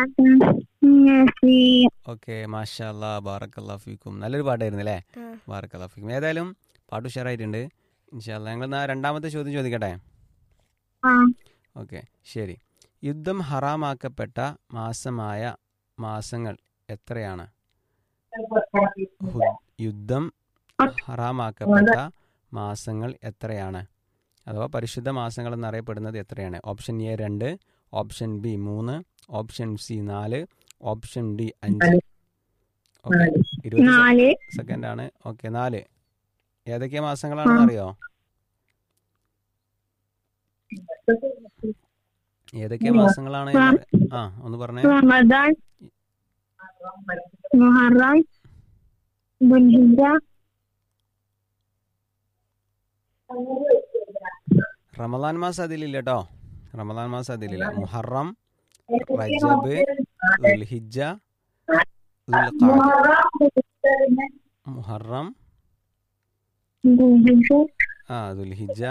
Okay മാഷാ അല്ലാ ബാറക്കല്ലാ ഫീക്കും നല്ലൊരു പാട്ടായിരുന്നു അല്ലേ ആ. ബാറക്കല്ലാ ഫീക്കും ഏതായാലും പാട്ട് ഉഷാറായിട്ടുണ്ട് ഇൻഷാല്ല ഞങ്ങൾ എന്നാ രണ്ടാമത്തെ ചോദ്യം ചോദിക്കട്ടെ ഓക്കെ ശരി യുദ്ധം ഹറാമാക്കപ്പെട്ട മാസമായ മാസങ്ങൾ എത്രയാണ് ഹു- യുദ്ധം ഹറാമാക്കപ്പെട്ട മാസങ്ങൾ എത്രയാണ് അഥവാ പരിശുദ്ധ മാസങ്ങൾ എന്നറിയപ്പെടുന്നത് എത്രയാണ് ഓപ്ഷൻ എ രണ്ട് ഓപ്ഷൻ ബി മൂന്ന് ഓപ്ഷൻ സി നാല് ഓപ്ഷൻ ഡി അഞ്ച് ഓക്കെ ഇരുപത് നാല് സെക്കൻഡ് ആണ് ഓക്കെ നാല് ഏതൊക്കെ മാസങ്ങളാണെന്ന് അറിയോ ഏതൊക്കെ മാസങ്ങളാണ് എന്ന് അറി- ആ ഒന്ന് പറഞ്ഞേ റമദാൻ മുഹറം ദുൽഹിജ റമദാൻ മാസം അതിലില്ല കേട്ടോ റമദാൻ മാസം അതിലില്ല മുഹറം റജബ് ദുൽഹിജ ദുൽഖഅദ മുഹറം ദുൽഹിജ ആ ദുൽഹിജ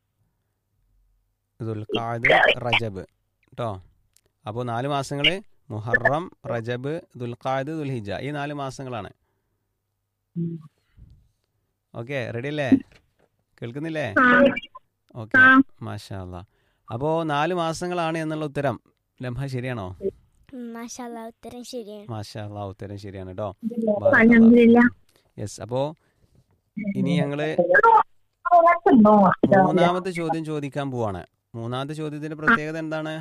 ദുൽഖാദ് റജബ് കേട്ടോ അപ്പോൾ നാല് മാസങ്ങൾ മുഹറം റജബ് ദുൽഖാദ് ദുൽഹിജ ഈ നാല് മാസങ്ങളാണ് ഓക്കെ റെഡി അല്ലേ കേൾക്കുന്നില്ലേ ആ ഓക്കെ ആ. മാഷാ അല്ലാ അപ്പോൾ നാല് മാസങ്ങളാണ് എന്നുള്ള ഉത്തരം ലംഹ ശരിയാണോ മാഷാല്ല ഉത്തരം ശരിയാണ് മാഷാ അല്ലാ ഉത്തരം ശരിയാണ് കേട്ടോ അൽഹംദുലില്ലാ യെസ് അപ്പോൾ ഇനി ഞങ്ങള് മൂന്നാമത്തെ ചോദ്യം ചോദിക്കാൻ പോവാണ് മൂന്നാമത്തെ ചോദ്യത്തിന്റെ പ്രത്യേകത എന്താണ്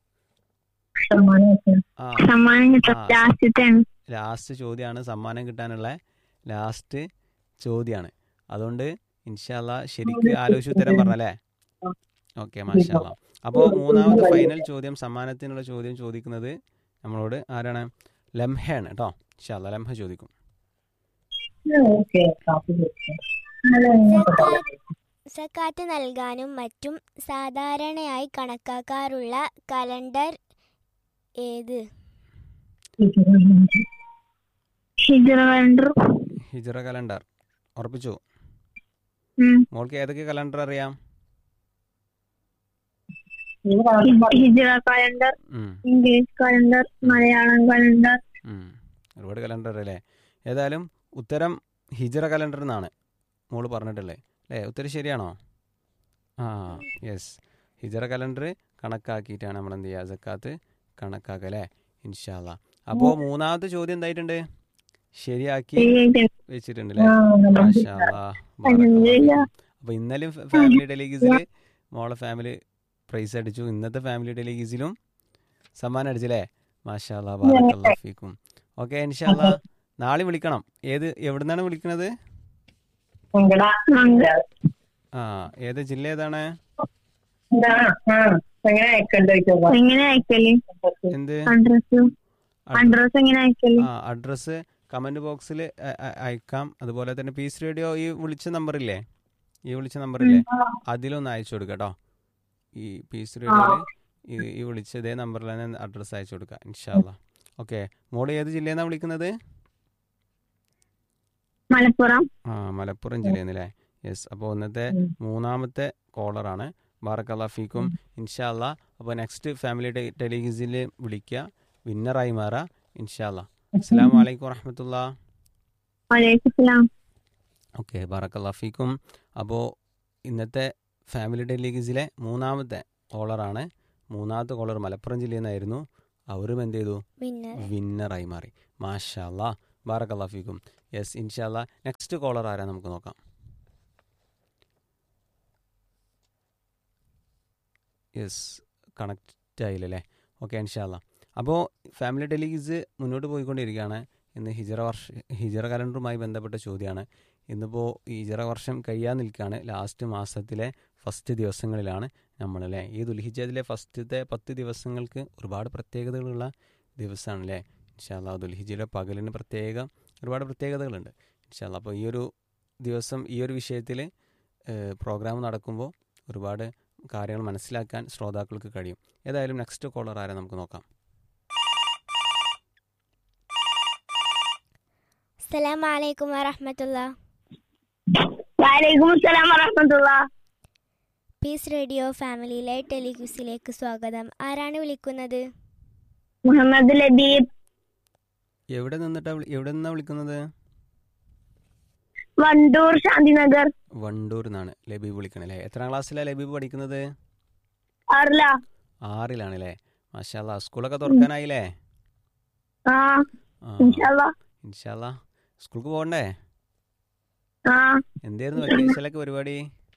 ആ സമ്മാനം കിട്ടും ആ. ലാസ്റ്റത്തെയാണ് ലാസ്റ്റ് ചോദ്യമാണ് സമ്മാനം കിട്ടാനുള്ള ലാസ്റ്റ് ചോദ്യമാണ് അതുകൊണ്ട് ഇൻഷാല്ല ശരിക്ക് ആലോചിച്ച് ഉത്തരം പറഞ്ഞല്ലേ ഓക്കെ മാഷാല്ല അപ്പോൾ മൂന്നാമത്തെ ഫൈനൽ ചോദ്യം സമ്മാനത്തിനുള്ള ചോദ്യം ചോദിക്കുന്നത് നമ്മളോട് ആരാണ് ലംഹയാണ് കേട്ടോ ഇൻഷാല്ല ലംഹ ചോദിക്കും സക്കാത്ത് നൽകാനും മറ്റും സാധാരണയായി കണക്കാക്കാറുള്ള കലണ്ടർ ഏത് ഹിജറ കലണ്ടർ ഹിജറ കലണ്ടർ ഉറപ്പിച്ചു മോൾക്ക് ഏതൊക്കെ കലണ്ടർ അറിയാം ഹിജറ കലണ്ടർ ഉം, ഇംഗ്ലീഷ് കലണ്ടർ മലയാളം കലണ്ടർ ഉം. ഒരുപാട് കലണ്ടർ അല്ലേ ഏതായാലും ഉത്തരം ഹിജറ കലണ്ടർ എന്നാണ് മോള് പറഞ്ഞിട്ടല്ലേ അല്ലേ ഉത്തരം ശരിയാണോ ആ യെസ് ഹിജറ കലണ്ടർ കണക്കാക്കിയിട്ടാണ് നമ്മൾ എന്ത് ചെയ്യുക സക്കാത്ത് കണക്കാക്കുക അല്ലേ ഇൻഷാല്ല അപ്പോൾ മൂന്നാമത്തെ ചോദ്യം എന്തായിട്ടുണ്ട് ശരിയാക്കി വെച്ചിട്ടുണ്ട് അല്ലേ മാഷാ അല്ലാ. അൽഹംദുലില്ലാ. അപ്പോൾ ഇന്നലെ ഫാമിലി ഡെലിഗീസിൽ മോളെ ഫാമിലി പ്രൈസ് അടിച്ചു ഇന്നത്തെ ഫാമിലി ഡെലിഗീസിലും സമ്മാനം അടിച്ചല്ലേ മാഷാ അല്ലാ ബാറക്കല്ലാ ഫീക്കും ഓക്കെ ഇൻഷാല്ല നാളെ വിളിക്കണം ഏത് എവിടുന്നാണ് വിളിക്കുന്നത് ആ ഏത് ജില്ല ഏതാണ് എങ്ങനെ അയക്കല് എന്ത് അഡ്രസ് അഡ്രസ് എങ്ങനെ അയക്കല് ആ അഡ്രസ്സ് കമന്റ് ബോക്സിൽ അയക്കാം അതുപോലെ തന്നെ പീസ് റേഡിയോ ഈ വിളിച്ച നമ്പറില്ലേ ഈ വിളിച്ച നമ്പറില്ലേ അതിലൊന്ന് അയച്ചു കൊടുക്കുക കേട്ടോ ഈ പീസ് റേഡിയോയിൽ ഈ ഈ വിളിച്ച ഇതേ നമ്പറിൽ തന്നെ അഡ്രസ്സ് അയച്ചു കൊടുക്കുക ഇൻഷാല്ല ഓക്കെ മോള് ഏത് ജില്ലയിൽ നിന്നാണ് വിളിക്കുന്നത് മലപ്പുറം ആ മലപ്പുറം ജില്ലയിൽ നിന്നല്ലേ യെസ് അപ്പോൾ ഇന്നത്തെ മൂന്നാമത്തെ കോളറാണ് ബാറക്കല്ലാ ഫീക്കും ഇൻഷാല്ല അപ്പോൾ നെക്സ്റ്റ് ഫാമിലി ടെലിഗിസിൽ വിളിക്കുക വിന്നറായി മാറാം ഇൻഷാല്ല അസ്സാം വലൈക്കും വറഹമത്തുള്ള വലൈക്കും സലാം ഓക്കെ ബാറക്കല്ലാ ഫീക്കും അപ്പോൾ ഇന്നത്തെ ഫാമിലി ടെലിഗിസിലെ മൂന്നാമത്തെ കോളറാണ് മൂന്നാമത്തെ കോളർ മലപ്പുറം ജില്ലയിൽ നിന്നായിരുന്നു അവരും എന്ത് ചെയ്തു വിന്നർ വിന്നറായി മാറി മാഷാല്ലാ ബാറക്കല്ലാ ഫീക്കും യെസ് ഇൻഷാല്ല നെക്സ്റ്റ് കോളർ ആരാ നമുക്ക് നോക്കാം യെസ് കണക്റ്റ് ആയില്ലല്ലേ ഓക്കെ ഇൻഷാല്ല അപ്പോൾ ഫാമിലി ടെലിഗീസ് മുന്നോട്ട് പോയിക്കൊണ്ടിരിക്കുകയാണ് ഇന്ന് ഹിജറ വർഷ ഹിജറ കലണ്ടറുമായി ബന്ധപ്പെട്ട ചോദ്യമാണ് ഇന്നിപ്പോൾ ഹിജറ വർഷം കഴിയാൻ നിൽക്കുകയാണ് ലാസ്റ്റ് മാസത്തിലെ ഫസ്റ്റ് ദിവസങ്ങളിലാണ് നമ്മളല്ലേ ഈ ദുൽഹിജയിലെ ഫസ്റ്റത്തെ പത്ത് ദിവസങ്ങൾക്ക് ഒരുപാട് പ്രത്യേകതകളുള്ള ദിവസമാണ് അല്ലേ ഇൻഷാല്ല ദുൽഹിജയിലെ പകലിന് പ്രത്യേക ഒരുപാട് പ്രത്യേകതകളുണ്ട് ഇൻഷാല്ല അപ്പോൾ ഈ ഒരു ദിവസം ഈ ഒരു വിഷയത്തിൽ പ്രോഗ്രാം നടക്കുമ്പോൾ ഒരുപാട് കാര്യങ്ങൾ മനസ്സിലാക്കാൻ ശ്രോതാക്കൾക്ക് കഴിയും ഏതായാലും നെക്സ്റ്റ് കോളർ ആരെ നമുക്ക് നോക്കാം അസ്സലാമു അലൈക്കും വറഹമത്തുള്ള വലൈക്കും സലാം വറഹമത്തുള്ള പീസ് റേഡിയോ ഫാമിലിയിലെ ടെലിക്യൂസിലേക്ക് സ്വാഗതം ആരാണ് വിളിക്കുന്നത് മുഹമ്മദ് ലബീബ് എവിടെ നിന്നിട്ടാ വിളി- എവിടെ നിന്നാ വിളിക്കുന്നത് വണ്ടൂർ ശാന്തിനഗർ വണ്ടൂർ നിന്നാണ് ലബീബ് വിളിക്കണേ അല്ലേ എത്രാം ക്ലാസ്സിലാണ് ലബീബ് പഠിക്കുന്നത് ആറില ആറിലാണ് അല്ലേ മാഷാല്ല സ്കൂളൊക്കെ തുറക്കാനായില്ലേ ആ ആ ഇൻഷാല്ല ഇൻഷാല്ല സ്കൂൾക്ക് പോകണ്ടേ ആ എന്തായിരുന്നു വെക്കേഷനിലൊക്കെ പരിപാടി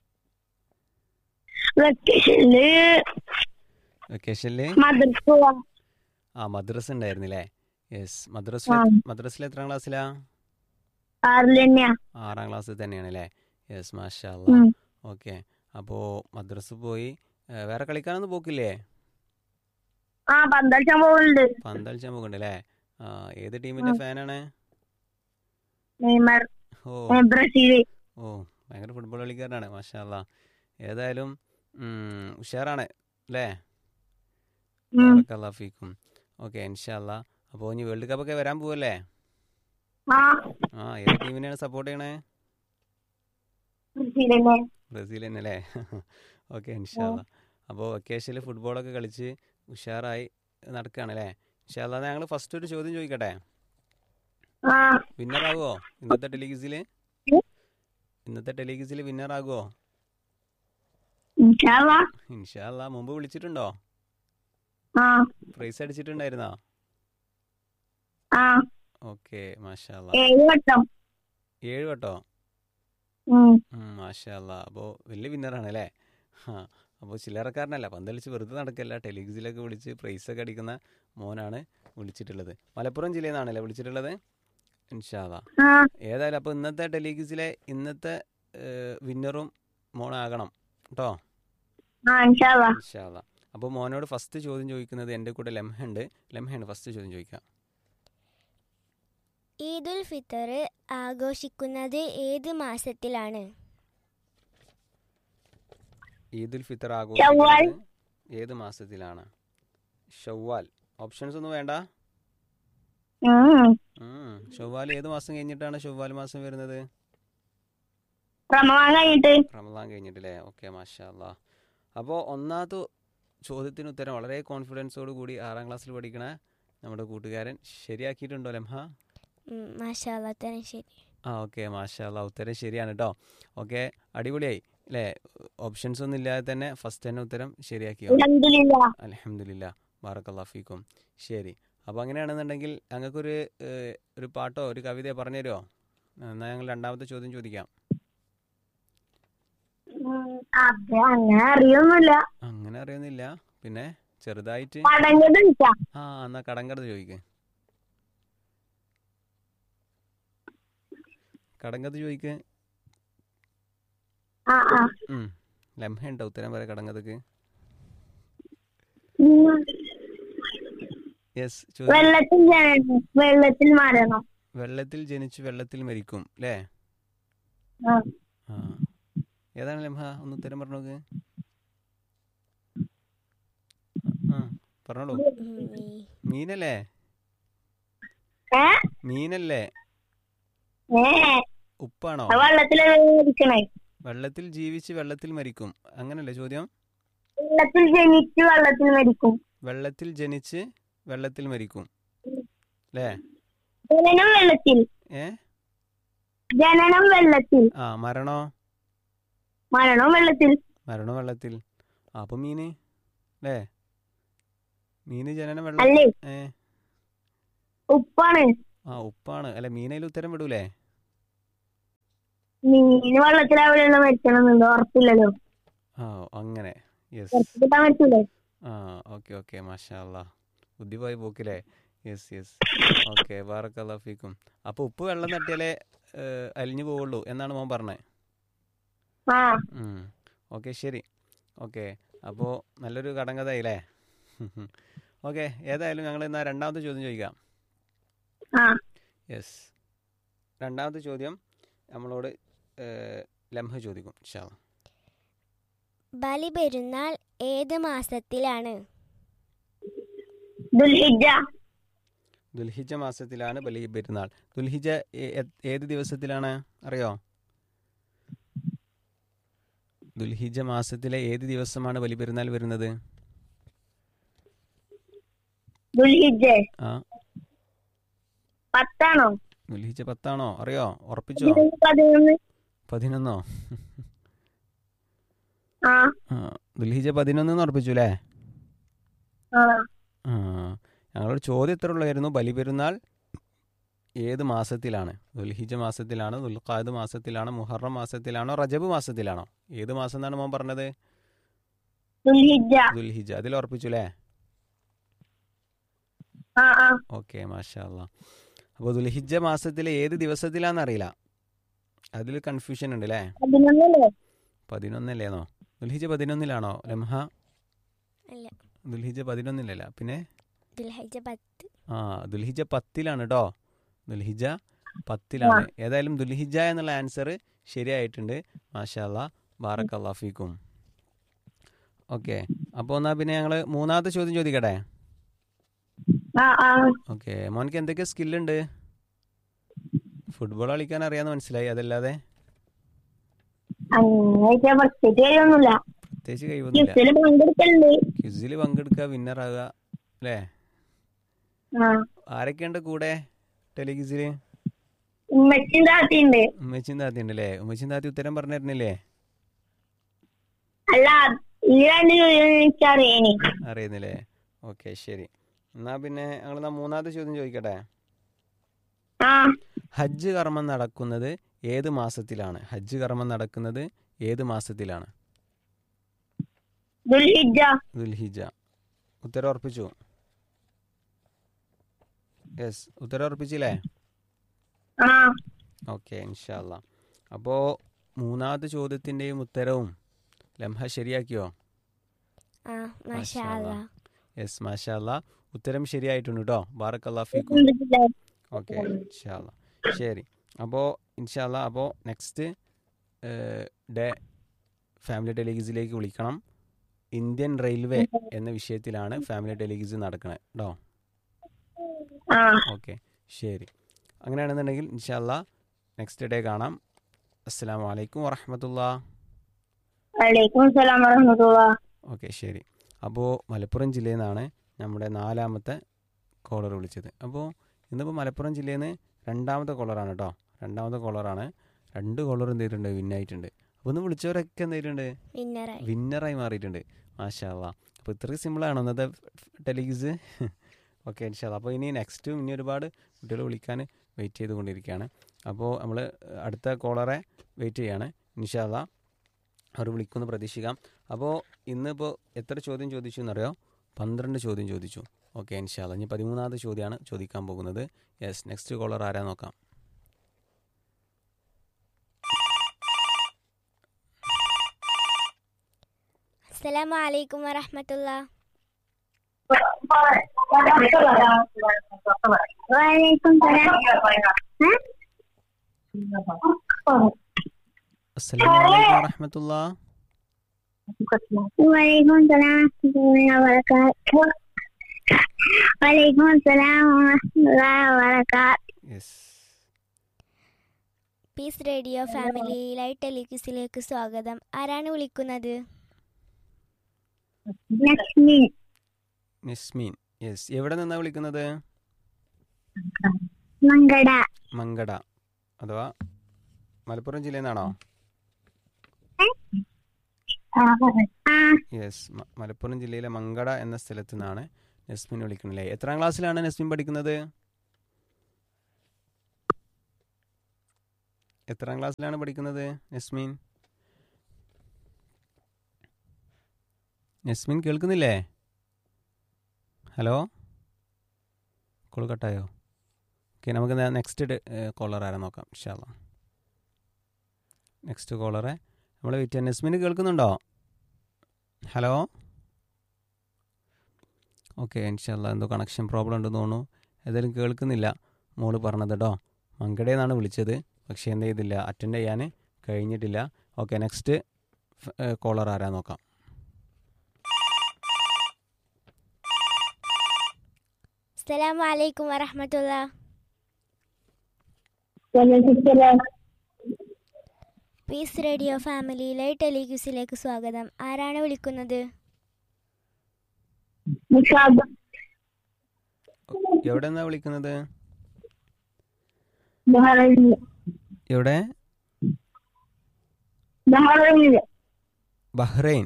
വെക്കേഷനില് വെക്കേഷനിൽ മദ്രസ പോവാ ആ മദ്രസ ഉണ്ടായിരുന്നില്ലേ യെസ് മദ്രസിൽ ആ. മദ്രസിൽ എത്രാം ക്ലാസ്സിലാ ആറിൽ തന്നെയാ ആറാം ക്ലാസ്സിൽ തന്നെയാണ് അല്ലേ യെസ് മാഷാല്ല ഉം. ഓക്കെ അപ്പോൾ മദ്രസ പോയി ഏ, വേറെ കളിക്കാനൊന്നും പോക്കില്ലേ ആ പന്തളിച്ചാൻ പോകുന്നുണ്ട് പന്തളിച്ചാൻ പോകണ്ട അല്ലേ ആ ഏത് ടീമിന്റെ ഫാനാണ് നെയ്മർ ഓ ഏ, ബ്രസീല് ഓ ഭയങ്കര ഫുട്ബോൾ കളിക്കാരനാണ് മാഷാല്ല ഏതായാലും ഉം, ഉഷാറാണ് അല്ലേ ഉം. ബാറക്കല്ലാ ഫീക്കും ഓക്കെ ഇൻഷാല്ല അപ്പോൾ ഇനി വേൾഡ് കപ്പ് ഒക്കെ വരാൻ പോവല്ലേ ആ ആ ഏത് ടീമിനെയാണ് സപ്പോർട്ട് ചെയ്യണേ ബ്രസീൽ തന്നെ ബ്രസീൽ തന്നെ അല്ലേ ഓക്കെ ഇൻഷാല്ല അപ്പോൾ വെക്കേഷനിൽ ഫുട്ബോളൊക്കെ കളിച്ച് ഉഷാറായി നടക്കുകയാണ് അല്ലേ ഇൻഷാല്ല ഞങ്ങൾ ഫസ്റ്റ് ഒരു ചോദ്യം ചോദിക്കട്ടെ ആ വിന്നറാകുമോ ഇന്നത്തെ ടെലിഗിസിൽ ഉം. ഇന്നത്തെ ടെലിഗിസിൽ വിന്നറാകുമോ ഇൻഷാല്ല ഇൻഷാല്ല മുമ്പ് വിളിച്ചിട്ടുണ്ടോ ആ പ്രൈസ് അടിച്ചിട്ടുണ്ടായിരുന്നോ ആ ഓക്കെ മാഷാല്ല ഏഴ് വട്ടം ഏഴ് കേട്ടോ ഉം. മാഷാല്ല അപ്പോൾ വലിയ വിന്നറാണ് അല്ലേ ആ അപ്പോൾ ചില്ലറക്കാരനല്ല പന്തളിച്ച് വെറുതെ നടക്കല്ല ടെലിഗ്സിലൊക്കെ വിളിച്ച് പ്രൈസൊക്കെ അടിക്കുന്ന മോനാണ് വിളിച്ചിട്ടുള്ളത് മലപ്പുറം ജില്ലയിൽ നിന്നാണല്ലേ വിളിച്ചിട്ടുള്ളത് ഇൻഷാല്ല ആ ഏതായാലും അപ്പോൾ ഇന്നത്തെ ടെലിഗ്സിലെ ഇന്നത്തെ വിന്നറും മോനാകണം കേട്ടോ ആ ഇൻഷാല്ല ഇൻഷാല്ല അപ്പോൾ മോനോട് ഫസ്റ്റ് ചോദ്യം ചോദിക്കുന്നത് എൻ്റെ കൂടെ ലംഹുണ്ട് ലംഹയാണ് ഫസ്റ്റ് ചോദ്യം ചോദിക്കാം ഈദുൽ ഫിത്തർ ആഘോഷിക്കുന്നത് ഏത് മാസത്തിലാണ് ഈദുൽ ഫിത്തർ ഷവ്വാൽ. ആഘോഷിക്കുന്നത് ഏത് മാസത്തിലാണ് ഷവ്വാൽ ഓപ്ഷൻസ് ഒന്നും വേണ്ട ഉം. ഉം. ഷവ്വാൽ ഏത് മാസം കഴിഞ്ഞിട്ടാണ് ഷവ്വാൽ മാസം വരുന്നത് റമദാൻ കഴിഞ്ഞിട്ട് റമദാൻ കഴിഞ്ഞിട്ടല്ലേ ഓക്കെ മാഷാ അല്ലാ അപ്പോൾ ഒന്നാമത്തെ ചോദ്യത്തിന് ഉത്തരം വളരെ കോൺഫിഡൻസോട് കൂടി ആറാം ക്ലാസ്സിൽ പഠിക്കണ നമ്മുടെ കൂട്ടുകാരൻ ശരിയാക്കിയിട്ടുണ്ടോ ലംഹ ഉം, മാഷാ അല്ലാ തന്നെ ശരി ആ ഓക്കെ മാഷാ അല്ലാ ഉത്തരം ശരിയാണ് കേട്ടോ ഓക്കെ അടിപൊളിയായി അല്ലേ ഓപ്ഷൻസ് ഒന്നും ഇല്ലാതെ തന്നെ ഫസ്റ്റ് തന്നെ ഉത്തരം ശരിയാക്കിയോ അൽഹംദുലില്ലാ അലഹമില്ല ബാറക്കല്ലാ ഫീക്കും ശരി അപ്പോൾ അങ്ങനെയാണെന്നുണ്ടെങ്കിൽ ഞങ്ങൾക്കൊരു ഏഹ്, ഒരു പാട്ടോ ഒരു കവിതയോ പറഞ്ഞു തരുമോ എന്നാൽ ഞങ്ങൾ രണ്ടാമത്തെ ചോദ്യം ചോദിക്കാം ഉം, അത് അങ്ങനെ അറിയൊന്നുമില്ല അങ്ങനെ അറിയുന്നില്ല പിന്നെ ചെറുതായിട്ട് പടഞ്ഞത് ചോദിച്ചാ ആ എന്നാ കടങ്കഥ ചോദിക്ക് കടങ്കഥ ചോദിക്ക് ആ ആ ഉം. ലംഹ ഉണ്ടോ ഉത്തരം പറയാം കടങ്കഥക്ക് ഉം. യെസ് ചോദ്യം വെള്ളത്തിൽ ജനനം വെള്ളത്തിൽ മരണം വെള്ളത്തിൽ ജനിച്ചു വെള്ളത്തിൽ മരിക്കും അല്ലേ ആ. ആ ഏതാണ് ലംഹ ഒന്ന് ഉത്തരം പറഞ്ഞോക്ക് ആ പറഞ്ഞോളൂ ഉം, ഈ- മീനല്ലേ ഏ മീനല്ലേ ഏ ഉപ്പാണോ അത് വെള്ളത്തിലെ ഇരിക്കണേ വെള്ളത്തിൽ ജീവിച്ച് വെള്ളത്തിൽ മരിക്കും അങ്ങനല്ലേ ചോദ്യം വെള്ളത്തിൽ ജനിച്ച് വെള്ളത്തിൽ മരിക്കും വെള്ളത്തിൽ ജനിച്ച് വെള്ളത്തിൽ മരിക്കും അല്ലേ ജനനം വെള്ളത്തിൽ ഏ ജനനം വെള്ളത്തിൽ ആ മരണോ മരണം വെള്ളത്തിൽ മരണോ വെള്ളത്തിൽ ആ അപ്പൊ മീന് അല്ലേ മീന് ജനനം വെള്ളം അല്ലേ ഏ ഉപ്പാണ് ആ ഉപ്പാണ് അല്ല മീനയിൽ ഉത്തരം വിടൂലേ മീന് വെള്ളത്തിലാവിടെയുള്ള മരിക്കണമെന്നുണ്ടോ ഉറപ്പില്ലല്ലോ ആ അങ്ങനെ യെസ് ഉറപ്പ് കിട്ടാൻ പറ്റൂലേ ആ ഓക്കെ ഓക്കെ മാഷാ അല്ലാ ബുദ്ധി പോയി പോക്കില്ലേ യെസ് യെസ് ഓക്കെ ബാറക്കല്ലാ ഫീക്കും അപ്പോൾ ഉപ്പ് വെള്ളം തട്ടിയാലേ ഏഹ്, അലിഞ്ഞു പോവുള്ളൂ എന്നാണ് മോൻ പറഞ്ഞത് ആ ഓക്കെ ശരി ഓക്കെ അപ്പോൾ നല്ലൊരു കടങ്കഥയില്ലേ ഓക്കെ ഏതായാലും ഞങ്ങൾ എന്നാൽ രണ്ടാമത്തെ ചോദ്യം ചോദിക്കാം ആ യെസ് രണ്ടാമത്തെ ചോദ്യം നമ്മളോട് ഏഹ്, ലംഹ ചോദിക്കും ഷാ ബലി പെരുന്നാൾ ഏത് മാസത്തിലാണ് ദുൽഹിജ ദുൽഹിജ മാസത്തിലാണ് ബലി പെരുന്നാൾ ദുൽഹിജ ഏ- ഏ- ഏത് ദിവസത്തിലാണ് അറിയോ ദുൽഹിജ മാസത്തിലെ ഏത് ദിവസമാണ് ബലി പെരുന്നാൾ വരുന്നത് ദുൽഹിജ് ആ പത്താണോ ദുൽഹിജ പത്താണോ അറിയോ ഉറപ്പിച്ചോ പതിനൊന്ന് പതിനൊന്നോ ആ ആ ദുൽഹിജ പതിനൊന്ന് ഉറപ്പിച്ചു അല്ലേ ആ ആ ഞങ്ങളോട് ചോദ്യം എത്ര ഉള്ളായിരുന്നു ബലിപെരുന്നാൾ ഏത് മാസത്തിലാണ് ദുൽഹിജ മാസത്തിലാണ് ദുൽഖാദ് മാസത്തിലാണ് മുഹറം മാസത്തിലാണോ റജബ് മാസത്തിലാണോ ഏത് മാസം എന്നാണ് മോൻ പറഞ്ഞത് ദുൽഹിജ ദുൽഹിജ അതിൽ ഉറപ്പിച്ചു അല്ലേ ആ ആ ഓക്കെ മാഷാ അല്ലാ അപ്പോൾ ദുൽഹിജ മാസത്തിലെ ഏത് ദിവസത്തിലാണെന്ന് അറിയില്ല അതിൽ കൺഫ്യൂഷൻ ഉണ്ട് അല്ലേ പതിനൊന്നല്ലേ പതിനൊന്നല്ലേന്നോ ദുൽഹിജ പതിനൊന്നിലാണോ രംഹ അല്ല ദുൽഹിജ പതിനൊന്നിലല്ല പിന്നെ ദുൽഹജ്ജ പത്ത് ആ ദുൽഹിജ പത്തിലാണ് കേട്ടോ ദുൽഹിജ പത്തിലാണ് ഏതായാലും ദുൽഹിജ എന്നുള്ള ആൻസർ ശരിയായിട്ടുണ്ട് മാഷാല്ല ബാറക് അള്ളാഫിക്കും ഓക്കെ അപ്പോൾ എന്നാൽ പിന്നെ ഞങ്ങൾ മൂന്നാമത്തെ ചോദ്യം ചോദിക്കട്ടെ ആ ആ ഓക്കെ മോനിക്ക് എന്തൊക്കെ സ്കില്ലുണ്ട് ഫുട്ബോൾ കളിക്കാൻ അറിയാമെന്ന് മനസ്സിലായി അതല്ലാതെ അങ്ങനെ പ്രത്യേകിച്ച് കഴിയൊന്നുമില്ല പ്രത്യേകിച്ച് കഴിവൊന്നുമില്ല ക്വിസിൽ പങ്കെടുക്കലുണ്ട് ക്വിസിൽ പങ്കെടുക്കുക വിന്നറാകുക അല്ലേ ആ ആരൊക്കെയുണ്ട് കൂടെ ടെലിക്വിസിൽ ഉമ്മച്ചിൻ താത്തിയുണ്ട് ഉമ്മച്ചിൻ താത്തി അല്ലേ ഉമ്മച്ചിൻ താത്തി ഉത്തരം പറഞ്ഞു തരുന്നില്ലേ അല്ല ഈ രണ്ട് ചോദ്യം എനിക്കറിയേനി അറിയുന്നില്ലേ ഓക്കെ ശരി എന്നാ പിന്നെ ഞങ്ങൾ എന്നാ മൂന്നാമത്തെ ചോദ്യം ചോദിക്കട്ടെ ആ ഹജ്ജ് കർമ്മം നടക്കുന്നത് ഏത് മാസത്തിലാണ് ഹജ്ജ് കർമ്മം നടക്കുന്നത് ഏത് മാസത്തിലാണ് ദുൽഹിജ ദുൽഹിജ ഉത്തരം ഉറപ്പിച്ചു യെസ് ഉത്തരം ഉറപ്പിച്ചില്ലേ ആ ഓക്കെ ഇൻഷാല്ല അപ്പോൾ മൂന്നാമത്തെ ചോദ്യത്തിൻ്റെയും ഉത്തരവും ലംഹ ശരിയാക്കിയോ ആ മാഷാ മാഷാ അല്ലാ യെസ് മാഷാല്ല ഉത്തരം ശരിയായിട്ടുണ്ട് കേട്ടോ ബാറക്കല്ലാ ഫീക്കും കണ്ടിട്ടില്ല. ഓക്കെ ഇൻഷാല്ല ശരി അപ്പോൾ ഇൻഷാല്ല അപ്പോൾ നെക്സ്റ്റ് ഡേ ഫാമിലി ടെലിഗീസിലേക്ക് വിളിക്കണം ഇന്ത്യൻ റെയിൽവേ എന്ന വിഷയത്തിലാണ് ഫാമിലി ടെലിഗീസ് നടക്കുന്നത് കേട്ടോ ആ ഓക്കെ ശരി അങ്ങനെയാണെന്നുണ്ടെങ്കിൽ ഇൻഷാല്ല നെക്സ്റ്റ് ഡേ കാണാം അസ്സാം വലൈക്കും വറഹമത്തുള്ള വലൈക്കും സലാം വറഹമത്തുള്ള ഓക്കെ ശരി അപ്പോൾ മലപ്പുറം ജില്ലയിൽ നിന്നാണ് നമ്മുടെ നാലാമത്തെ കോളർ വിളിച്ചത് അപ്പോൾ ഇന്നിപ്പോൾ മലപ്പുറം ജില്ലയിൽ നിന്ന് രണ്ടാമത്തെ കോളറാണ് കേട്ടോ രണ്ടാമത്തെ കോളറാണ് രണ്ട് കോളർ എന്ത് ചെയ്തിട്ടുണ്ട് വിന്നായിട്ടുണ്ട് അപ്പോൾ ഒന്ന് വിളിച്ചവരൊക്കെ എന്ത് ചെയ്തിട്ടുണ്ട് വിന്നറായി വിന്നറായി മാറിയിട്ടുണ്ട് മാഷാല്ല അപ്പോൾ ഇത്രയും സിമ്പിളാണോ ഇന്നത്തെ ടെലിഗിസ് ഓക്കെ ഇൻഷാല്ല അപ്പോൾ ഇനി നെക്സ്റ്റും ഇനി ഒരുപാട് കുട്ടികൾ വിളിക്കാൻ വെയിറ്റ് ചെയ്തുകൊണ്ടിരിക്കുകയാണ് അപ്പോൾ നമ്മൾ അടുത്ത കോളറെ വെയിറ്റ് ചെയ്യാണ് ഇൻഷാല്ല അവർ വിളിക്കുമെന്ന് പ്രതീക്ഷിക്കാം അപ്പോൾ ഇന്നിപ്പോൾ എത്ര ചോദ്യം ചോദിച്ചു എന്നറിയോ പന്ത്രണ്ട് ചോദ്യം ചോദിച്ചു ഓക്കെ ഇൻഷാല്ല ഇനി പതിമൂന്നാമത്തെ ചോദ്യമാണ് ചോദിക്കാൻ പോകുന്നത് യെസ് നെക്സ്റ്റ് കോളർ ആരാ നോക്കാം അസ്സലാമു അലൈക്കും വറഹമത്തുള്ള വലൈക്കും സലാം ഏ? അസ്സലാമു അലൈക്കും വറഹമത്തുള്ള വലൈക്കും സലാം വബറകാത്ത് വലൈക്കും സലാം വബറകാത്ത് yes peace radio family light ടെലിക്യൂസിലേക്ക് സ്വാഗതം ആരാണ് വിളിക്കുന്നത് നസ്മിൻ നിസ്മീൻ യെസ് എവിടെ നിന്നാണ് വിളിക്കുന്നത് മങ്കട മങ്കട അഥവാ മലപ്പുറം ജില്ലയിൽ നിന്നാണോ ആ യെസ് മ- മലപ്പുറം ജില്ലയിലെ മങ്കട എന്ന സ്ഥലത്തു നിന്നാണ് നസ്മിൻ വിളിക്കണല്ലേ എത്രാം ക്ലാസ്സിലാണ് നസ്മിൻ പഠിക്കുന്നത് എത്രാം ക്ലാസ്സിലാണ് പഠിക്കുന്നത് നസ്മീൻ നസ്മിൻ കേൾക്കുന്നില്ലേ ഹലോ കോൾ കട്ടായോ ഓക്കെ നമുക്ക് നെക്സ്റ്റ് കോളർ ആരാ നോക്കാം ഇൻഷാല്ല നെക്സ്റ്റ് കോളറെ നമ്മൾ വെയിറ്റ് ചെയ്യാം നസ്മിന് കേൾക്കുന്നുണ്ടോ ഹലോ ഓക്കെ ഇൻഷാല്ല എന്തോ കണക്ഷൻ പ്രോബ്ലം ഉണ്ടെന്ന് തോന്നുന്നു ഏതായാലും കേൾക്കുന്നില്ല മോള് പറഞ്ഞത് കേട്ടോ മങ്കടയിൽ നിന്നാണ് വിളിച്ചത് പക്ഷേ എന്ത് ചെയ്തില്ല അറ്റൻഡ് ചെയ്യാൻ കഴിഞ്ഞിട്ടില്ല ഓക്കെ നെക്സ്റ്റ് കോളർ ആരാ നോക്കാം അസ്സലാമു അലൈക്കും വറഹമത്തുള്ള വലൈക്കും സലാം പീസ് റേഡിയോ ഫാമിലി ലൈറ്റ് ടെലിക്യൂസിലേക്ക് സ്വാഗതം ആരാണ് വിളിക്കുന്നത് നിഷാദ് എവിടെ നിന്നാ വിളിക്കുന്നത് ബഹ്റൈനില് എവിടെ ബഹ്റൈനില് ബഹ്റൈൻ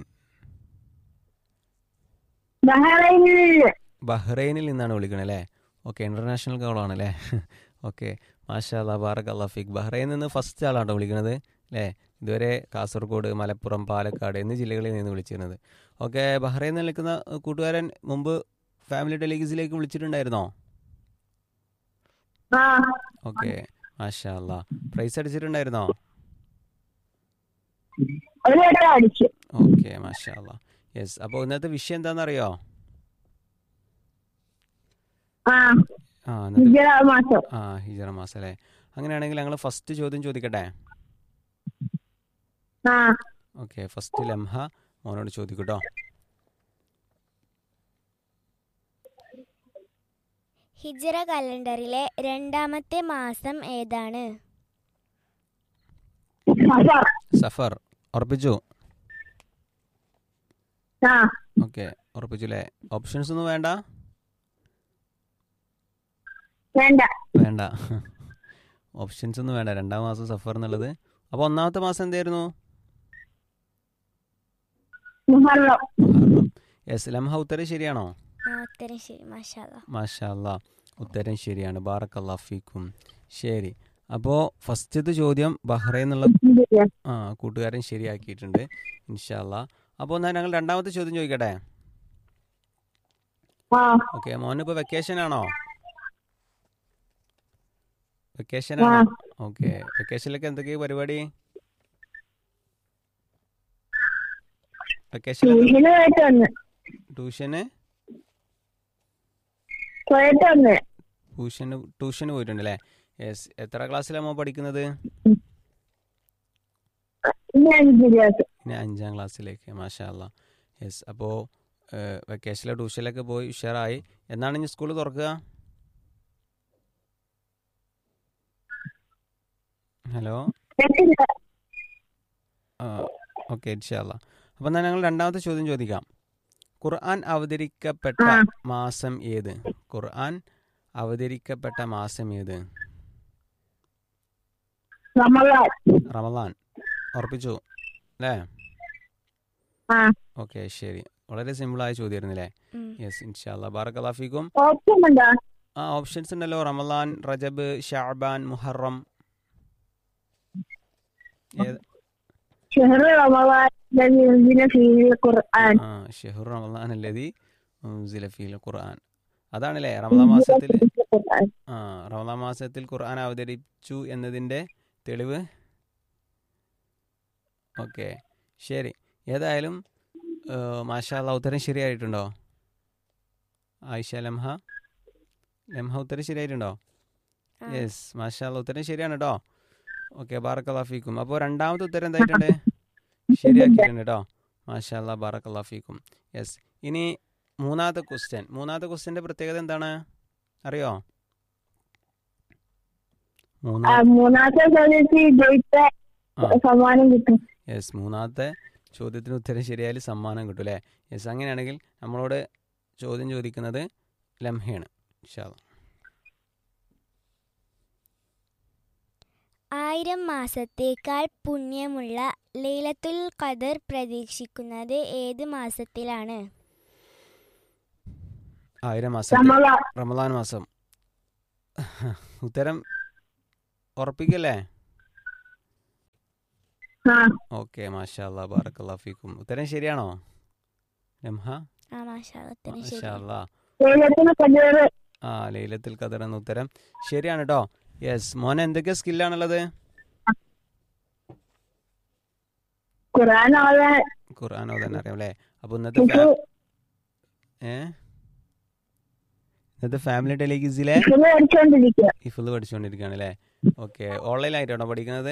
ബഹ്റൈനില് ബഹ്റൈനിൽ നിന്നാണ് വിളിക്കണത് അല്ലേ ഓക്കെ ഇൻ്റർനാഷണൽ കോളാണ് അല്ലേ ഓക്കെ മാഷാ അല്ലാ ബാറക് അല്ലാഫിക് ബഹ്റൈനിൽ നിന്ന് ഫസ്റ്റ് ആളാട്ടോ വിളിക്കണത് അല്ലേ ഇതുവരെ കാസർഗോഡ് മലപ്പുറം പാലക്കാട് എന്നീ ജില്ലകളിൽ നിന്ന് വിളിച്ചിരുന്നത് ഓക്കെ ബഹ്റൈനിൽ നിൽക്കുന്ന കൂട്ടുകാരൻ മുമ്പ് ഫാമിലി ടെലിഗീസിലേക്ക് വിളിച്ചിട്ടുണ്ടായിരുന്നോ ആ ഓക്കെ മാഷാ അല്ലാ പ്രൈസ് അടിച്ചിട്ടുണ്ടായിരുന്നോ ഒരു വട്ടം അടിച്ചു ഓക്കെ മാഷാ അല്ലാ യെസ് അപ്പോൾ ഇന്നത്തെ വിഷയം എന്താണെന്നറിയോ ആ ആ ഇന്നത്തെ വിജയ മാസം ആ ഹിജറ മാസം അല്ലേ അങ്ങനെയാണെങ്കിൽ ഞങ്ങൾ ഫസ്റ്റ് ചോദ്യം ചോദിക്കട്ടെ ആ ഓക്കെ ഫസ്റ്റ് ലംഹ മോനോട് ചോദിക്കട്ടോ ഹിജറ കലണ്ടറിലെ രണ്ടാമത്തെ മാസം ഏതാണ് സഫർ സഫർ ഉറപ്പിച്ചു ആ ഓക്കെ ഉറപ്പിച്ചു അല്ലേ ഓപ്ഷൻസ് ഒന്നും വേണ്ട വേണ്ട വേണ്ട ഓപ്ഷൻസ് ഒന്നും വേണ്ട രണ്ടാം മാസം സഫർ എന്നുള്ളത് അപ്പോൾ ഒന്നാമത്തെ മാസം എന്തായിരുന്നു മുഹറം മുഹറം യെസ് ലംഹ ഉത്തരം ശരിയാണോ ആ ഉത്തരം ശരി മാഷാല്ല മാഷാ അല്ലാ ഉത്തരം ശരിയാണ് ബാറക്കല്ലാ ഫീക്കും ശരി അപ്പോൾ ഫസ്റ്റത്തെ ചോദ്യം ബഹ്റൈൻ എന്നുള്ള ആ കൂട്ടുകാരൻ ശരിയാക്കിയിട്ടുണ്ട് ഇൻഷാല്ല അപ്പോൾ എന്നാൽ ഞങ്ങൾ രണ്ടാമത്തെ ചോദ്യം ചോദിക്കട്ടെ ആ ഓക്കെ മോനിപ്പോൾ വെക്കേഷൻ ആണോ വെക്കേഷൻ ആ ആണോ ഓക്കെ വെക്കേഷനിലൊക്കെ എന്തൊക്കെയാ പരിപാടി വെക്കേഷൻ ട്യൂഷന് പോയിട്ട് വന്ന് ട്യൂഷന് പോയിട്ട് വന്ന് ട്യൂഷന് ട്യൂഷന് പോയിട്ടുണ്ട് അല്ലേ യെസ് എത്ര ക്ലാസ്സിലാണ് മോൻ പഠിക്കുന്നത് ഇനി അഞ്ച് ദിവസം ഇനി അഞ്ചാം ക്ലാസ്സിലേക്ക് മാഷാ അല്ലാ യെസ് അപ്പോൾ വെക്കേഷനിലെ ട്യൂഷനിലൊക്കെ പോയി ഉഷാറായി എന്നാണ് ഇനി സ്കൂൾ തുറക്കുക ഹലോ കേട്ടില്ല ആ ഓക്കെ ഇൻഷാല്ല അപ്പം എന്നാൽ ഞങ്ങൾ രണ്ടാമത്തെ ചോദ്യം ചോദിക്കാം ഖുർആൻ അവതരിക്കപ്പെട്ട ആ. മാസം ഏത് ഖുർആൻ അവതരിക്കപ്പെട്ട മാസം ഏത് റമളാൻ റമദാൻ ഉറപ്പിച്ചു അല്ലേ ആ ഓക്കെ ശരി വളരെ സിമ്പിളായ ചോദ്യമായിരുന്നില്ലേ ഉം. യെസ് ഇൻഷാല്ല ബാറക്കലാഫിക്കും ഓപ്ഷൻ ഉണ്ടോ ആ ഓപ്ഷൻസ് ഉണ്ടല്ലോ റമദാൻ റജബ് ഷാബാൻ മുഹറം ഏത് ഷെഹർ റമളാൻ الذي أنزل فيه القرآن ആ ഷെഹുർ റമദാൻ അല്ലതി ഫീൽ ഖുർആൻ അതാണല്ലേ റമദാൻ മാസത്തിൽ القرآن. ആ റമദാൻ മാസത്തിൽ ഖുർആൻ അവതരിച്ചു എന്നതിൻ്റെ തെളിവ് ഓക്കെ ശരി ഏതായാലും മാഷാല്ല ഉത്തരം ശരിയായിട്ടുണ്ടോ ആയിഷ ലംഹ ലംഹ ഉത്തരം ശരിയായിട്ടുണ്ടോ ആ. യെസ് മാഷാല്ല ഉത്തരം ശരിയാണ് കേട്ടോ ഓക്കെ ബാറക്കല്ലാഫിക്കും അപ്പോൾ രണ്ടാമത്തെ ഉത്തരം എന്തായിട്ടുണ്ട് ശരിയാക്കിയിട്ടുണ്ട് കേട്ടോ മാഷാല്ല ബാറക്കല്ലാഫിക്കും യെസ് ഇനി മൂന്നാമത്തെ ക്വസ്റ്റ്യൻ മൂന്നാമത്തെ ക്വസ്റ്റ്യൻ്റെ പ്രത്യേകത എന്താണ് അറിയോ ആ, മൂന്നാ മൂന്നാമത്തെ ചോദ്യത്തിൽ ജയിച്ച ആ. സമ്മാനം കിട്ടും യെസ് മൂന്നാമത്തെ ചോദ്യത്തിന് ഉത്തരം ശരിയായാൽ സമ്മാനം കിട്ടും അല്ലേ യെസ് അങ്ങനെയാണെങ്കിൽ നമ്മളോട് ചോദ്യം ചോദിക്കുന്നത് ലംഹയാണ് ഇൻഷാല്ലാ ആയിരം മാസത്തേക്കാൾ പുണ്യമുള്ള ലൈലത്തുൽ ഖദർ പ്രതീക്ഷിക്കുന്നത് ഏത് മാസത്തിലാണ് ആയിരം മാസം റമളാൻ റമദാൻ മാസം ഉത്തരം ഉറപ്പിക്കല്ലേ ആ ഓക്കെ മാഷാ അല്ലാ ബാറക്കല്ലാ ഫീക്കും ഉത്തരം ശരിയാണോ ലംഹ ആ മാഷാ ഉത്തരം ശരി മാഷാ അല്ലാ കേരളത്തിന് കല്ലൂർ ആ ലൈലത്തിൽ ഖദർ എന്ന ഉത്തരം ശരിയാണ് കേട്ടോ യെസ് മോനെ എന്തൊക്കെ സ്കില്ലാണുള്ളത് ഖുർആൻ ഓതാൻ ഖുർആാനോ തന്നെ അറിയാം അല്ലേ അപ്പോൾ ഇന്നത്തെ എനിക്ക് ഫാ- ഏ ഇന്നത്തെ ഫാമിലി ടെലിഗിസിലെ ഇഫില് പഠിച്ചുകൊണ്ടിരിക്കുക ഇഫുൾ പഠിച്ചുകൊണ്ടിരിക്കുകയാണ് അല്ലേ ഓക്കെ ഓൺലൈനായിട്ടാണോ പഠിക്കുന്നത്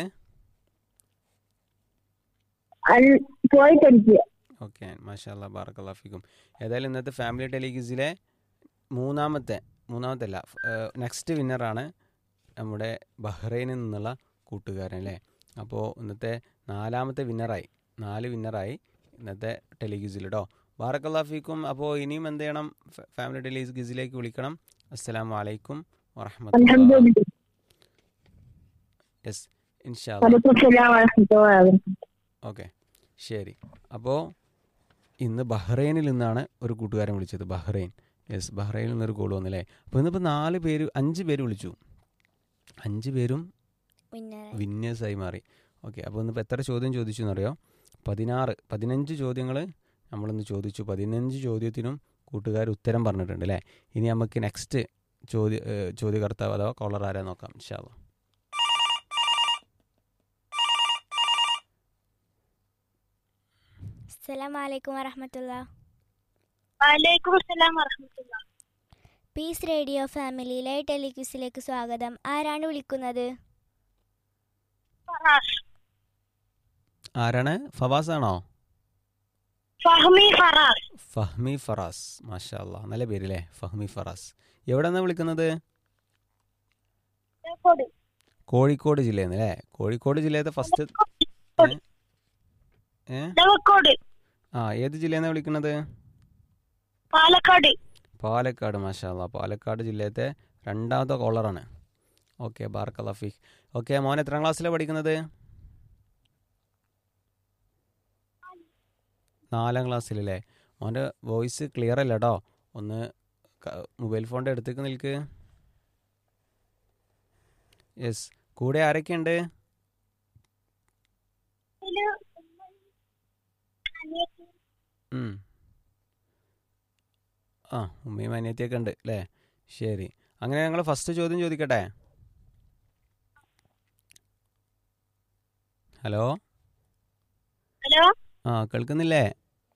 അൽ- പോയി പഠിക്കുക ഓക്കെ മാഷാല്ല ബാറക്കല്ലാഫിക്കും ഏതായാലും ഇന്നത്തെ ഫാമിലി ടെലിഗിസിലെ മൂന്നാമത്തെ മൂന്നാമത്തെ അല്ല നെക്സ്റ്റ് വിന്നറാണ് നമ്മുടെ ബഹ്റൈനിൽ നിന്നുള്ള കൂട്ടുകാരൻ അല്ലേ അപ്പോൾ ഇന്നത്തെ നാലാമത്തെ വിന്നറായി നാല് വിന്നറായി ഇന്നത്തെ ടെലിഗിസിൽ കേട്ടോ ബാറക്കല്ലാഫിക്കും അപ്പോൾ ഇനിയും എന്ത് ചെയ്യണം ഫ- ഫാമിലി ടെലിഗിസിലേക്ക് വിളിക്കണം അസ്സലാമു അലൈക്കും വറഹമത്തുള്ള അൽഹംദുലില്ലാ യെസ് ഇൻഷാ വലൈക്കും സലാം വറഹ്മത്തുള്ളാഹി വബറകാതുഹു ഓക്കെ ശരി അപ്പോൾ ഇന്ന് ബഹ്റൈനിൽ നിന്നാണ് ഒരു കൂട്ടുകാരൻ വിളിച്ചത് ബഹ്റൈൻ യെസ് ബഹ്റൈനിൽ നിന്നൊരു കോൾ വന്നില്ലേ അപ്പോൾ ഇന്നിപ്പോൾ നാല് പേര് അഞ്ച് പേര് വിളിച്ചു അഞ്ച് പേരും വിന്നർ വിന്നേഴ്സായി മാറി ഓക്കെ അപ്പോൾ ഇന്നിപ്പോൾ എത്ര ചോദ്യം ചോദിച്ചു എന്നറിയോ പതിനാറ് പതിനഞ്ച് ചോദ്യങ്ങൾ നമ്മളിന്ന് ചോദിച്ചു പതിനഞ്ച് ചോദ്യത്തിനും കൂട്ടുകാർ ഉത്തരം പറഞ്ഞിട്ടുണ്ട് അല്ലേ ഇനി നമുക്ക് നെക്സ്റ്റ് ചോദ്യ ഏഹ് ചോദ്യകർത്താവ് അഥവാ കോളർ ആരാ നോക്കാം ഇൻഷാല്ല അസ്സലാമു അലൈക്കും വറഹമത്തുള്ള വലൈക്കും സലാം വറഹ്മത്തുള്ളാഹി പീസ് റേഡിയോ ഫാമിലിയിലെ ടെലിക്യൂസിലേക്ക് സ്വാഗതം ആരാണ് വിളിക്കുന്നത് ഫറാസ് ആരാണ് ഫവാസ് ആണോ ഫഹ്മി ഫറാസ് ഫഹ്മി ഫറാസ് മാഷാ അല്ലാ നല്ല പേരല്ലേ ഫഹ്മി ഫറാസ് എവിടെ നിന്നാണ് വിളിക്കുന്നത് കോഴിക്കോട് കോഴിക്കോട് ജില്ലയിൽ നിന്ന് അല്ലേ കോഴിക്കോട് ജില്ലയിലെ ഫസ്റ്റ് ഏ കോഴിക്കോട് ആ ഏത് ജില്ലയിൽ നിന്നാണ് വിളിക്കുന്നത് പാലക്കാട് പാലക്കാട് മാഷാ അല്ലാ പാലക്കാട് ജില്ലത്തെ രണ്ടാമത്തെ കോളറാണ് ഓക്കെ ബാർക്ക് ലഫീഖ് ഓക്കെ മോൻ എത്രാം ക്ലാസ്സിലാണ് പഠിക്കുന്നത് നാലാം ക്ലാസ്സിലല്ലേ മോൻ്റെ വോയിസ് ക്ലിയർ അല്ല കേട്ടോ ഒന്ന് മൊബൈൽ ഫോണിൻ്റെ അടുത്തേക്ക് നിൽക്ക് യെസ് കൂടെ ആരൊക്കെയുണ്ട് ഉം. ആ ഉമ്മയും അനിയത്തിയൊക്കെ ഉണ്ട് അല്ലേ ശരി അങ്ങനെ ഞങ്ങൾ ഫസ്റ്റ് ചോദ്യം ചോദിക്കട്ടെ ഹലോ ഹലോ ആ കേൾക്കുന്നില്ലേ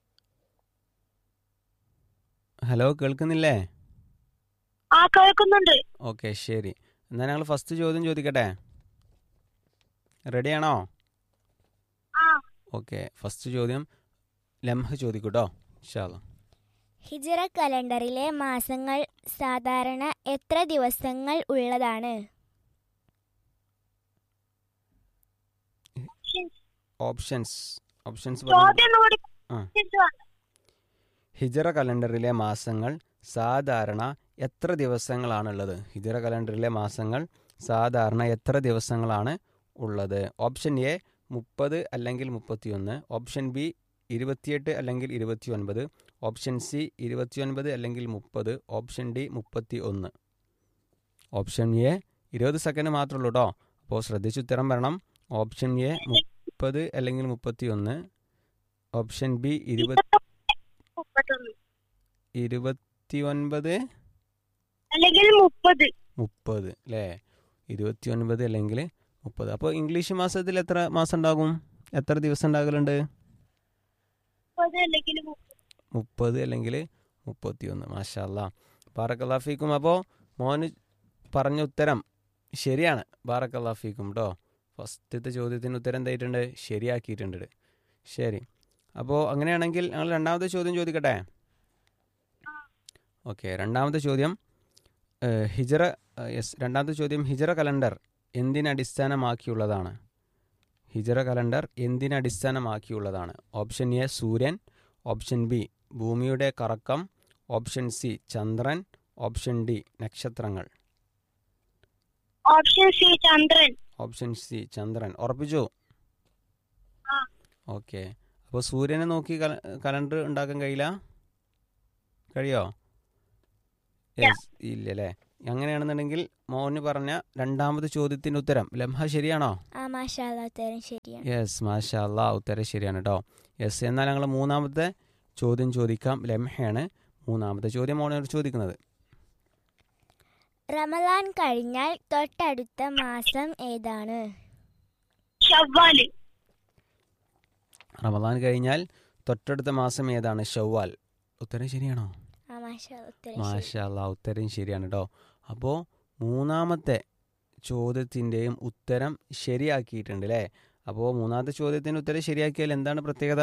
ഹലോ കേൾക്കുന്നില്ലേ ആ കേൾക്കുന്നുണ്ട് ഓക്കെ ശരി എന്നാൽ ഞങ്ങൾ ഫസ്റ്റ് ചോദ്യം ചോദിക്കട്ടെ റെഡിയാണോ ആ ഓക്കെ ഫസ്റ്റ് ചോദ്യം ലംഹ ചോദിക്കൂട്ടോ ഇൻഷാല്ലാ ഹിജറ കലണ്ടറിലെ മാസങ്ങൾ സാധാരണ എത്ര ദിവസങ്ങൾ ഉള്ളതാണ് ഓപ്ഷൻസ് ഓപ്ഷൻസ് പറഞ്ഞു ചോദ്യം ഒന്നുകൂടി ആ. തിരിച്ചു വാ. ഹിജറ കലണ്ടറിലെ മാസങ്ങൾ സാധാരണ എത്ര ദിവസങ്ങളാണുള്ളത് ഹിജറ കലണ്ടറിലെ മാസങ്ങൾ സാധാരണ എത്ര ദിവസങ്ങളാണ് ഉള്ളത് ഓപ്ഷൻ എ മുപ്പത് അല്ലെങ്കിൽ മുപ്പത്തിയൊന്ന് ഓപ്ഷൻ ബി ഇരുപത്തിയെട്ട് അല്ലെങ്കിൽ ഇരുപത്തി ഒൻപത് ഓപ്ഷൻ സി ഇരുപത്തിയൊൻപത് അല്ലെങ്കിൽ മുപ്പത് ഓപ്ഷൻ ഡി മുപ്പത്തി ഒന്ന് ഓപ്ഷൻ എ ഇരുപത് സെക്കൻഡ് മാത്രമേ ഉള്ളൂ കേട്ടോ അപ്പോൾ ശ്രദ്ധിച്ച് ഉത്തരം വരണം ഓപ്ഷൻ എ മുപ്പത് അല്ലെങ്കിൽ മുപ്പത്തി ഒന്ന് ഓപ്ഷൻ ബി ഇരുപത്തി മുപ്പത്തൊന്ന് ഇരുപത്തി ഒൻപത് അല്ലെങ്കിൽ മുപ്പത് മുപ്പത് അല്ലേ ഇരുപത്തി ഒൻപത് അല്ലെങ്കിൽ മുപ്പത് അപ്പോൾ ഇംഗ്ലീഷ് മാസത്തിൽ എത്ര മാസം ഉണ്ടാകും എത്ര ദിവസം ഉണ്ടാകലുണ്ട് മുപ്പത് അല്ലെങ്കിൽ മുപ്പത് മുപ്പത് അല്ലെങ്കിൽ മുപ്പത്തിയൊന്ന് മാഷാല്ല ബാറക്കല്ലാഫിക്കും അപ്പോൾ മോന് പറഞ്ഞ ഉത്തരം ശരിയാണ് ബാറക്കല്ലാഫിക്കും കേട്ടോ ഫസ്റ്റത്തെ ചോദ്യത്തിന് ഉത്തരം എന്തായിട്ടുണ്ട് ശരിയാക്കിയിട്ടുണ്ട് ശരി അപ്പോൾ അങ്ങനെയാണെങ്കിൽ ഞങ്ങൾ രണ്ടാമത്തെ ചോദ്യം ചോദിക്കട്ടെ ഓക്കെ രണ്ടാമത്തെ ചോദ്യം ഏഹ്, ഹിജറ യെസ് രണ്ടാമത്തെ ചോദ്യം ഹിജറ കലണ്ടർ എന്തിനടിസ്ഥാനമാക്കിയുള്ളതാണ് ഹിജറ കലണ്ടർ എന്തിനടിസ്ഥാനമാക്കിയുള്ളതാണ് ഓപ്ഷൻ എ സൂര്യൻ ഓപ്ഷൻ ബി ഭൂമിയുടെ കറക്കം ഓപ്ഷൻ സി ചന്ദ്രൻ ഓപ്ഷൻ ഡി നക്ഷത്രങ്ങൾ ഓപ്ഷൻ സി ചന്ദ്രൻ ഓപ്ഷൻ സി ചന്ദ്രൻ ഉറപ്പിച്ചു ആ. ഓക്കെ അപ്പോൾ സൂര്യനെ നോക്കി കല- കലണ്ടർ ഉണ്ടാക്കാൻ കഴിയില്ല കഴിയോ യെസ് ഇല്ല അല്ലേ അങ്ങനെയാണെന്നുണ്ടെങ്കിൽ മോന് പറഞ്ഞ രണ്ടാമത്തെ ചോദ്യത്തിൻ്റെ ഉത്തരം ലംഹ ശരിയാണോ ആ മാഷാല്ല ഉത്തരം ശരിയാണ് യെസ് മാഷാ അല്ലാ ഉത്തരം ശരിയാണ് കേട്ടോ യെസ് എന്നാൽ ഞങ്ങൾ മൂന്നാമത്തെ ചോദ്യം ചോദിക്കാം ലംഹയാണ് മൂന്നാമത്തെ ചോദ്യം മോനോട് ചോദിക്കുന്നത് റമദാൻ കഴിഞ്ഞാൽ തൊട്ടടുത്ത മാസം ഏതാണ് ഷവ്വാല് റമദാൻ കഴിഞ്ഞാൽ തൊട്ടടുത്ത മാസം ഏതാണ് ഷവ്വാൽ ഉത്തരം ശരിയാണോ ആ മാഷാ ഉത്തരം ശരി. മാഷാ അല്ലാ ഉത്തരം ശരിയാണ് കേട്ടോ അപ്പോൾ മൂന്നാമത്തെ ചോദ്യത്തിൻ്റെയും ഉത്തരം ശരിയാക്കിയിട്ടുണ്ട് അല്ലേ അപ്പോൾ മൂന്നാമത്തെ ചോദ്യത്തിൻ്റെ ഉത്തരം ശരിയാക്കിയാൽ എന്താണ് പ്രത്യേകത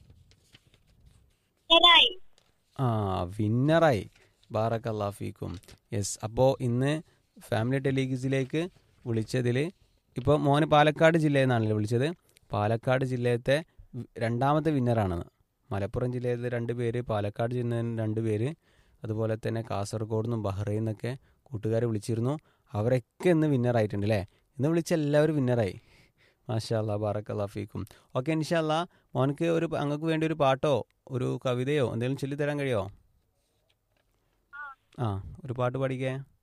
ശരായി ആ വിന്നറായി ബാറക്കല്ലാ ഫീക്കും യെസ് അപ്പോൾ ഇന്ന് ഫാമിലി ടെലിഗിസിലേക്ക് വിളിച്ചതിൽ ഇപ്പോൾ മോന് പാലക്കാട് ജില്ലയിൽ നിന്നാണല്ലോ വിളിച്ചത് പാലക്കാട് ജില്ലയത്തെ വി- രണ്ടാമത്തെ വിന്നറാണെന്ന് മലപ്പുറം ജില്ലയിലെ രണ്ട് പേര് പാലക്കാട് ജില്ലയിൽ രണ്ട് പേര് അതുപോലെ തന്നെ കാസർഗോഡ് നിന്നും ബഹ്റൈൻ നിന്നൊക്കെ കൂട്ടുകാരെ വിളിച്ചിരുന്നു അവരൊക്കെ ഇന്ന് വിന്നറായിട്ടുണ്ട് അല്ലേ ഇന്ന് വിളിച്ച എല്ലാവരും വിന്നറായി മാഷാ അല്ലാ ബാറക്കല്ലാ ഫീക്കും ഓക്കെ ഇൻഷാല്ലാ മോനക്ക് ഒരു അങ്ങക്ക് വേണ്ടി ഒരു പാട്ടോ ഒരു കവിതയോ എന്തെങ്കിലും ചൊല്ലിത്തരാൻ കഴിയുമോ ആ ഒരു പാട്ട് പാടിക്കേ